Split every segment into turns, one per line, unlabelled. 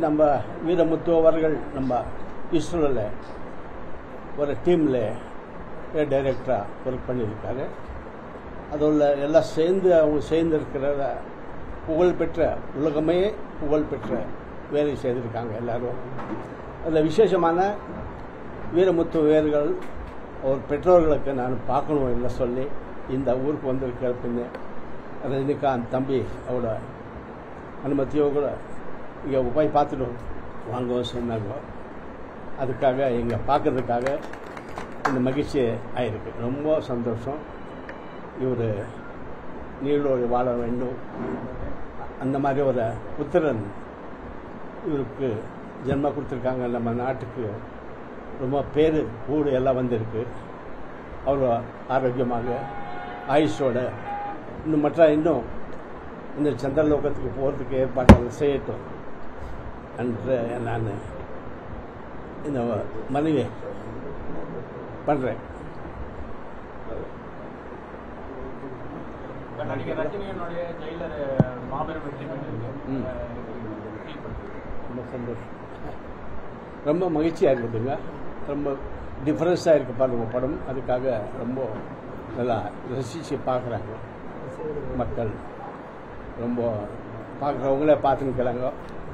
நம்ம வீரமுத்து அவர்கள் நம்ம இஸ்ரோவில் ஒரு டீமில் டைரக்டராக ஒர்க் பண்ணியிருக்காரு அதில் எல்லாம் சேர்ந்து அவங்க சேர்ந்து இருக்கிற புகழ்பெற்ற உலகமே புகழ்பெற்ற வேலை செய்திருக்காங்க எல்லாரும் அதில் விசேஷமான வீரமுத்து வேர்கள் அவர் பெற்றோர்களுக்கு நான் பார்க்கணும் என்ன சொல்லி இந்த ஊருக்கு வந்திருக்கிற பின்ன ரஜினிகாந்த் தம்பி அவரோட அனுமதியோ கூட இங்கே போய் பார்த்துட்டு வாங்க சொன்னாங்க அதுக்காக இங்கே பார்க்கறதுக்காக இந்த மகிழ்ச்சி ஆயிருக்கு ரொம்ப சந்தோஷம் இவர் நீளோடு வாழ வேண்டும் அந்த மாதிரி ஒரு புத்திரன் இவருக்கு ஜென்ம கொடுத்துருக்காங்க நம்ம நாட்டுக்கு ரொம்ப பேர் கூடு எல்லாம் வந்திருக்கு அவ்வளோ ஆரோக்கியமாக ஆயுஷோட இன்னும் மற்ற இன்னும் இந்த சந்திரலோகத்துக்கு போகிறதுக்கு ஏற்பாடுகள் செய்யட்டும் என்று நான் இந்த மனைவி பண்ணுறேன்
இப்ப நடிகர் ரஜினியனுடைய ஜெயிலர் மாபெரும் வெற்றி பெற்றிருக்கு
ம்.
அஹ் feel பண்றீங்க.
ரொம்ப சந்தோஷம் ரொம்ப மகிழ்ச்சியாக இருக்குதுங்க ரொம்ப டிஃப்ரென்ஸாக இருக்குது பாருங்க படம் அதுக்காக ரொம்ப நல்லா ரசித்து பார்க்குறாங்க மக்கள் ரொம்ப பார்க்குறவங்களே பார்த்துன்னுக்கிறாங்க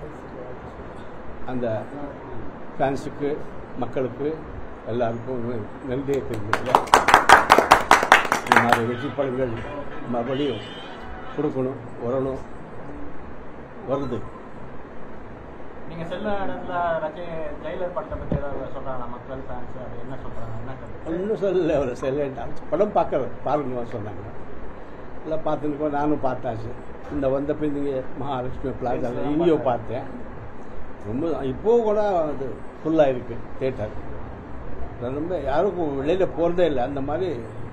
அந்த ஃபேன்ஸுக்கு மக்களுக்கு எல்லாருக்கும் நன்றியை தெரிஞ்சுக்கிறேன் இந்த மாதிரி வெற்றி படங்கள் மறுபடியும் கொடுக்கணும் வரணும் வருது
நீங்க செல்ல இடத்துல ரஜினி ஜெயிலர் படத்தை பத்தி ஏதாவது சொல்றாங்க மக்கள் ஃபேன்ஸ் அது என்ன சொல்றாங்க என்ன கருத்து?
ஒன்றும் சொல்லல ஒரு சைலண்டாக படம் பார்க்க பாருங்க சொன்னாங்க எல்லாம் பார்த்துருக்கோம் நானும் பார்த்தாச்சு இந்த வந்த பின் இங்கே மகாலட்சுமி பிளாசாவில் இங்கேயும் பார்த்தேன் ரொம்ப இப்போ கூட அது ஃபுல்லாக இருக்குது தேட்டர் ரொம்ப யாருக்கும் வெளியில் போகிறதே இல்லை அந்த மாதிரி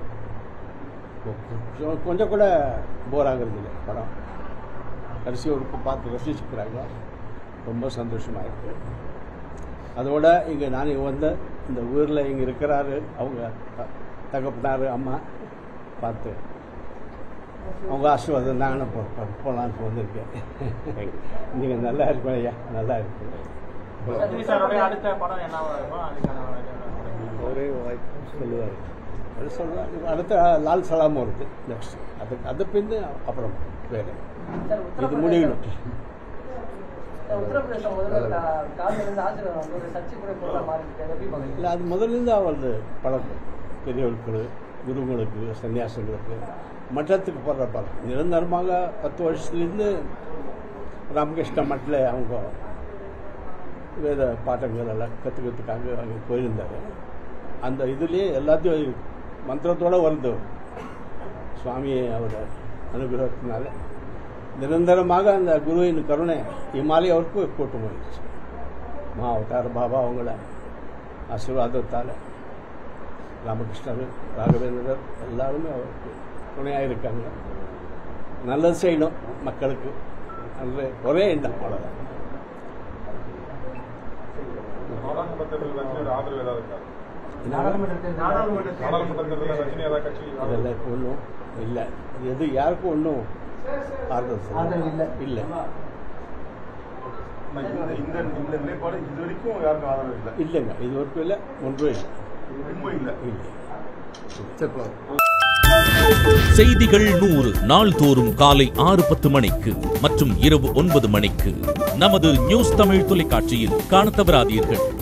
கொஞ்சம் கொஞ்சம் கூட போர் ஆகுறது இல்லை படம் கடைசி ஒரு பார்த்து ரசிச்சுக்கிறாங்க ரொம்ப சந்தோஷமாக இருக்குது அதோட இங்கே நான் இங்கே வந்த இந்த ஊரில் இங்கே இருக்கிறாரு அவங்க த- தகப்பனார் அம்மா பார்த்து அவங்க ஆசீர்வாதம் நானும் போ போ- போலான்னு வந்திருக்கேன் நீங்கள் நல்லா இருக்கும் ஐயா நல்லா இருக்கு
ரஜினி சாரோடைய அடுத்த படம் என்னவா இருக்கும் அதுக்கான இது-
ஒரே வாய்ப்பு சொல்லுவார் அது சொல்லுவார் அடுத்த லால் சலாம் வருது நெக்ஸ்ட் அது அது பின்னு அப்புறம் வேறு இது முடியணும்
உத்தரப்பிரதேசம் முதல்ல காலில் இருந்து ஆசீர்வாதம் வந்து ஒரு சர்ச்சை கூட பொருளா மாறி இருக்கு அதை எப்படி பாக்குறீங்க
இல்லை அது முதல்லேருந்து அவரது பழக்கம் பெரியவர்களுக்கு குருங்களுக்கு சன்னியாசிகளுக்கு மட்டத்துக்கு போடுற பழக்கம் நிரந்தரமாக பத்து வருஷத்துலேருந்து ராமகிருஷ்ண மட்டில் அவங்க வேத பாட்டங்கள் எல்லாம் கற்றுக்கிறதுக்காக அங்கே போயிருந்தார் அந்த இதுலேயே எல்லாத்தையும் மந்திரத்தோடு வருது சுவாமி அவர் அனுகிரகத்தினால நிரந்தரமாக அந்த குருவின் கருணை இமாலய வரைக்கும் கூட்டு போயிடுச்சு மா அவதார பாபா அவங்கள ஆசீர்வாதத்தால் ராமகிருஷ்ணர் ராகவேந்திரர் எல்லாருமே அவருக்கு துணையாக இருக்காங்க நல்லது செய்யணும் மக்களுக்கு நல்ல ஒரே எண்ணம் அவ்வளோதான்
நாடாளுமன்றத்தில் ரஜினியோட ஆதரவு ஏதாவது இருக்கா
நாடாளுமன்றத்தில்
நாடாளுமன்ற தேர்தல்
நாடாளுமன்றத்தில் ரஜினி ஏதாவது கட்சி
அதெல்லாம் இப்போ ஒன்றும் இல்லை அது எது யாருக்கும் ஒன்றும் ஆறுதல்
ஆதரவு இல்லை.
இல்லை
இந்த இந்த இந்த நிலைப்பாடு இது வரைக்கும் யாருக்கும் ஆதரவு இல்லை
இல்லைங்க இது வரைக்கும் இல்லை ஒன்றும் இல்லை
ரொம்ப இல்லை
இல்லை
செய்திகள் நூறு நாள்தோறும் காலை ஆறு பத்து மணிக்கு மற்றும் இரவு ஒன்பது மணிக்கு நமது நியூஸ் தமிழ் தொலைக்காட்சியில் காணத் தவறாதீர்கள்